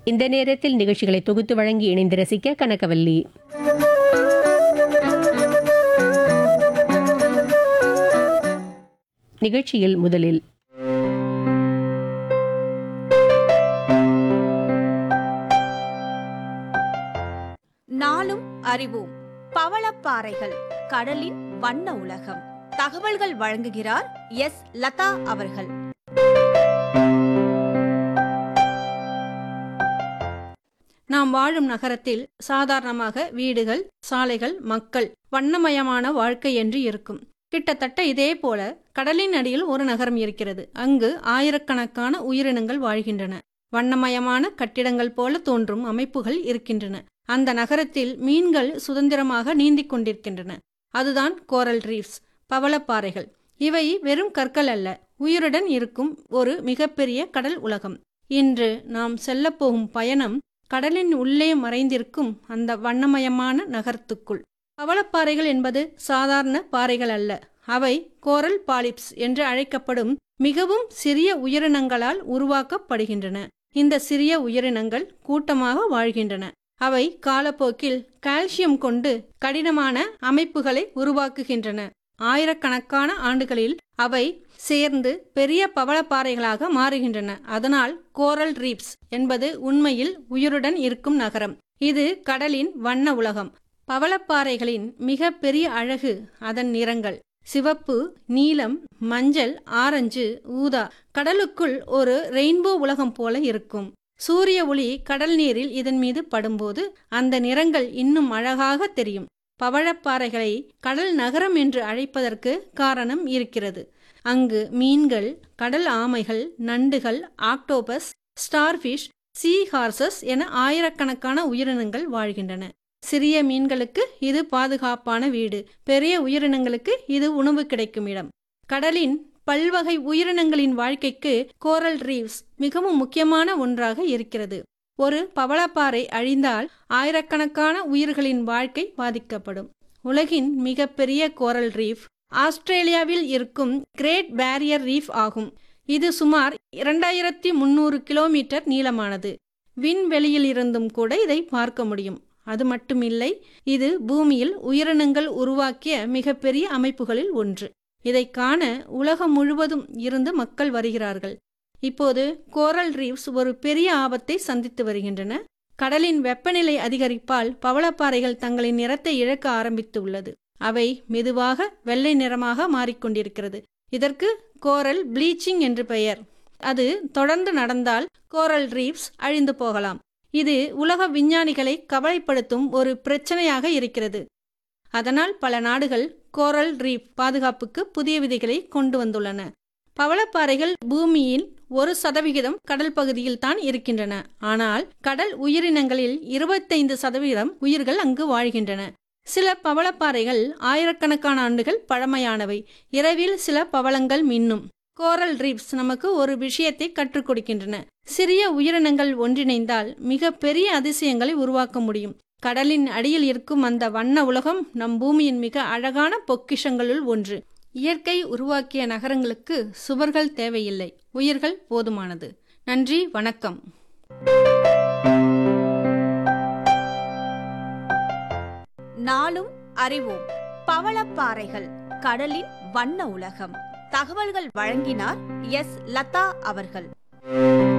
இந்த நேரத்தில் நிகழ்ச்சிகளை தொகுத்து வழங்கி இணைந்து ரசிக்க கனகவல்லி நிகழ்ச்சியில் முதலில் நாளும் அறிவோம் பவளப்பாறைகள் கடலின் வண்ண உலகம் தகவல்கள் வழங்குகிறார் எஸ் லதா அவர்கள் நாம் வாழும் நகரத்தில் சாதாரணமாக வீடுகள் சாலைகள் மக்கள் வண்ணமயமான வாழ்க்கை என்று இருக்கும் கிட்டத்தட்ட இதே போல கடலின் அடியில் ஒரு நகரம் இருக்கிறது அங்கு ஆயிரக்கணக்கான உயிரினங்கள் வாழ்கின்றன வண்ணமயமான கட்டிடங்கள் போல தோன்றும் அமைப்புகள் இருக்கின்றன அந்த நகரத்தில் மீன்கள் சுதந்திரமாக நீந்திக் கொண்டிருக்கின்றன அதுதான் கோரல் ரீஃப்ஸ் பவளப்பாறைகள் இவை வெறும் கற்கள் அல்ல உயிருடன் இருக்கும் ஒரு மிகப்பெரிய கடல் உலகம் இன்று நாம் செல்லப்போகும் பயணம் கடலின் உள்ளே மறைந்திருக்கும் அந்த வண்ணமயமான நகரத்துக்குள் பவளப்பாறைகள் என்பது சாதாரண பாறைகள் அல்ல அவை கோரல் பாலிப்ஸ் என்று அழைக்கப்படும் மிகவும் சிறிய உயிரினங்களால் உருவாக்கப்படுகின்றன இந்த சிறிய உயிரினங்கள் கூட்டமாக வாழ்கின்றன அவை காலப்போக்கில் கால்சியம் கொண்டு கடினமான அமைப்புகளை உருவாக்குகின்றன ஆயிரக்கணக்கான ஆண்டுகளில் அவை சேர்ந்து பெரிய பவளப்பாறைகளாக மாறுகின்றன அதனால் கோரல் ரீப்ஸ் என்பது உண்மையில் உயிருடன் இருக்கும் நகரம் இது கடலின் வண்ண உலகம் பவளப்பாறைகளின் மிக பெரிய அழகு அதன் நிறங்கள் சிவப்பு நீலம் மஞ்சள் ஆரஞ்சு ஊதா கடலுக்குள் ஒரு ரெயின்போ உலகம் போல இருக்கும் சூரிய ஒளி கடல் நீரில் இதன் மீது படும்போது அந்த நிறங்கள் இன்னும் அழகாக தெரியும் பவழப்பாறைகளை கடல் நகரம் என்று அழைப்பதற்கு காரணம் இருக்கிறது அங்கு மீன்கள் கடல் ஆமைகள் நண்டுகள் ஆக்டோபஸ் ஸ்டார்ஃபிஷ் சீ ஹார்சஸ் என ஆயிரக்கணக்கான உயிரினங்கள் வாழ்கின்றன சிறிய மீன்களுக்கு இது பாதுகாப்பான வீடு பெரிய உயிரினங்களுக்கு இது உணவு கிடைக்கும் இடம் கடலின் பல்வகை உயிரினங்களின் வாழ்க்கைக்கு கோரல் ரீவ்ஸ் மிகவும் முக்கியமான ஒன்றாக இருக்கிறது ஒரு பவளப்பாறை அழிந்தால் ஆயிரக்கணக்கான உயிர்களின் வாழ்க்கை பாதிக்கப்படும் உலகின் மிகப்பெரிய கோரல் ரீஃப் ஆஸ்திரேலியாவில் இருக்கும் கிரேட் பேரியர் ரீஃப் ஆகும் இது சுமார் இரண்டாயிரத்தி முன்னூறு கிலோமீட்டர் நீளமானது விண்வெளியில் இருந்தும் கூட இதை பார்க்க முடியும் அது மட்டுமில்லை இது பூமியில் உயிரினங்கள் உருவாக்கிய மிகப்பெரிய அமைப்புகளில் ஒன்று இதை காண உலகம் முழுவதும் இருந்து மக்கள் வருகிறார்கள் இப்போது கோரல் ரீவ்ஸ் ஒரு பெரிய ஆபத்தை சந்தித்து வருகின்றன கடலின் வெப்பநிலை அதிகரிப்பால் பவளப்பாறைகள் தங்களின் நிறத்தை இழக்க ஆரம்பித்து உள்ளது அவை மெதுவாக வெள்ளை நிறமாக மாறிக்கொண்டிருக்கிறது இதற்கு கோரல் ப்ளீச்சிங் என்று பெயர் அது தொடர்ந்து நடந்தால் கோரல் ரீவ்ஸ் அழிந்து போகலாம் இது உலக விஞ்ஞானிகளை கவலைப்படுத்தும் ஒரு பிரச்சனையாக இருக்கிறது அதனால் பல நாடுகள் கோரல் ரீஃப் பாதுகாப்புக்கு புதிய விதிகளை கொண்டு வந்துள்ளன பவளப்பாறைகள் பூமியில் ஒரு சதவிகிதம் கடல் பகுதியில் தான் இருக்கின்றன ஆனால் கடல் உயிரினங்களில் இருபத்தைந்து சதவீதம் உயிர்கள் அங்கு வாழ்கின்றன சில பவளப்பாறைகள் ஆயிரக்கணக்கான ஆண்டுகள் பழமையானவை இரவில் சில பவளங்கள் மின்னும் கோரல் ரீப்ஸ் நமக்கு ஒரு விஷயத்தை கற்றுக் கொடுக்கின்றன சிறிய உயிரினங்கள் ஒன்றிணைந்தால் மிக பெரிய அதிசயங்களை உருவாக்க முடியும் கடலின் அடியில் இருக்கும் அந்த வண்ண உலகம் நம் பூமியின் மிக அழகான பொக்கிஷங்களுள் ஒன்று இயற்கை உருவாக்கிய நகரங்களுக்கு சுவர்கள் தேவையில்லை உயிர்கள் போதுமானது நன்றி வணக்கம் நாளும் அறிவோம் பவளப்பாறைகள் கடலின் வண்ண உலகம் தகவல்கள் வழங்கினார் எஸ் லதா அவர்கள்